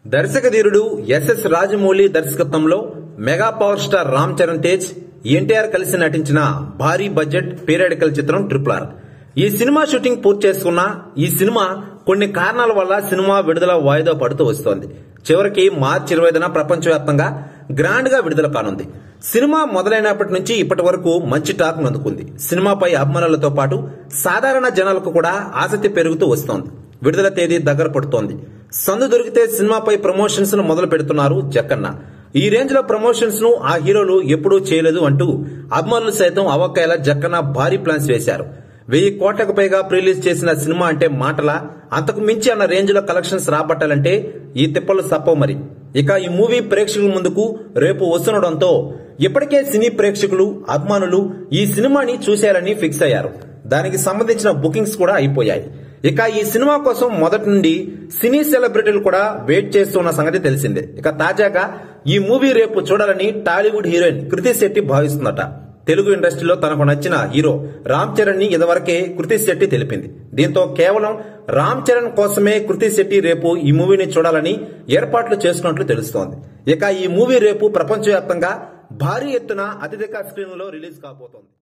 దర్శక ధీరుడు ఎస్ఎస్ రాజమౌళి దర్శకత్వంలో mega power star Ram Charan Tej NTR కలిసి నటించిన భారీ బడ్జెట్ పీరియాడికల్ చిత్రం ట్రిపుల్ ఆర్ ఈ సినిమా షూటింగ్ పూర్తి చేసుకున్న ఈ సినిమా కొన్ని కారణాల వల్ల సినిమా విడుదల వాయిదా పడుతూ వస్తోంది చివరికి మార్చి ఇరవైన ప్రపంచవ్యాప్తంగా గ్రాండ్ గా విడుదల కానుంది సినిమా మొదలైనప్పటి నుంచి ఇప్పటి వరకు మంచి టాక్ అందుకుంది సినిమాపై అభిమానులతో పాటు సాధారణ జనాలకు కూడా ఆసక్తి పెరుగుతూ వస్తోంది విడుదల తేదీ దగ్గర పడుతోంది సందు దొరికితే సినిమాపై ప్రమోషన్స్ ను మొదలు పెడుతున్నారు జక్కన్న ఈ రేంజ్ లో ప్రమోషన్స్ ను ఆ హీరోలు ఎప్పుడూ చేయలేదు అంటూ అభిమానులు సైతం అవకాయల జక్కన్న భారీ ప్లాన్స్ వేశారు వెయ్యి కోట్లకు పైగా ప్రిలీజ్ చేసిన సినిమా అంటే మాటల అంతకు మించి అన్న రేంజ్ లో కలెక్షన్స్ రాబట్టాలంటే ఈ తిప్పలు సప్పవు మరి ఇక ఈ మూవీ ప్రేక్షకుల ముందుకు రేపు వస్తుండడంతో ఇప్పటికే సినీ ప్రేక్షకులు అభిమానులు ఈ సినిమాని చూశారని ఫిక్స్ అయ్యారు దానికి సంబంధించిన బుకింగ్స్ కూడా అయిపోయాయి ఇక ఈ సినిమా కోసం మొదటి నుండి సినీ సెలబ్రిటీలు కూడా వెయిట్ చేస్తున్న సంగతి తెలిసిందే ఇక తాజాగా ఈ మూవీ రేపు చూడాలని టాలీవుడ్ హీరోయిన్ కృతి శెట్టి భావిస్తుందట తెలుగు ఇండస్ట్రీలో తనకు నచ్చిన హీరో రామ్ చరణ్ ని ఇదివరకే కృతి శెట్టి తెలిపింది దీంతో కేవలం రామ్ చరణ్ కోసమే కృతి శెట్టి రేపు ఈ మూవీని చూడాలని ఏర్పాట్లు చేసుకున్నట్లు తెలుస్తోంది ఇక ఈ మూవీ రేపు ప్రపంచవ్యాప్తంగా భారీ ఎత్తున అత్యధిక స్క్రీన్లో రిలీజ్ కాబోతోంది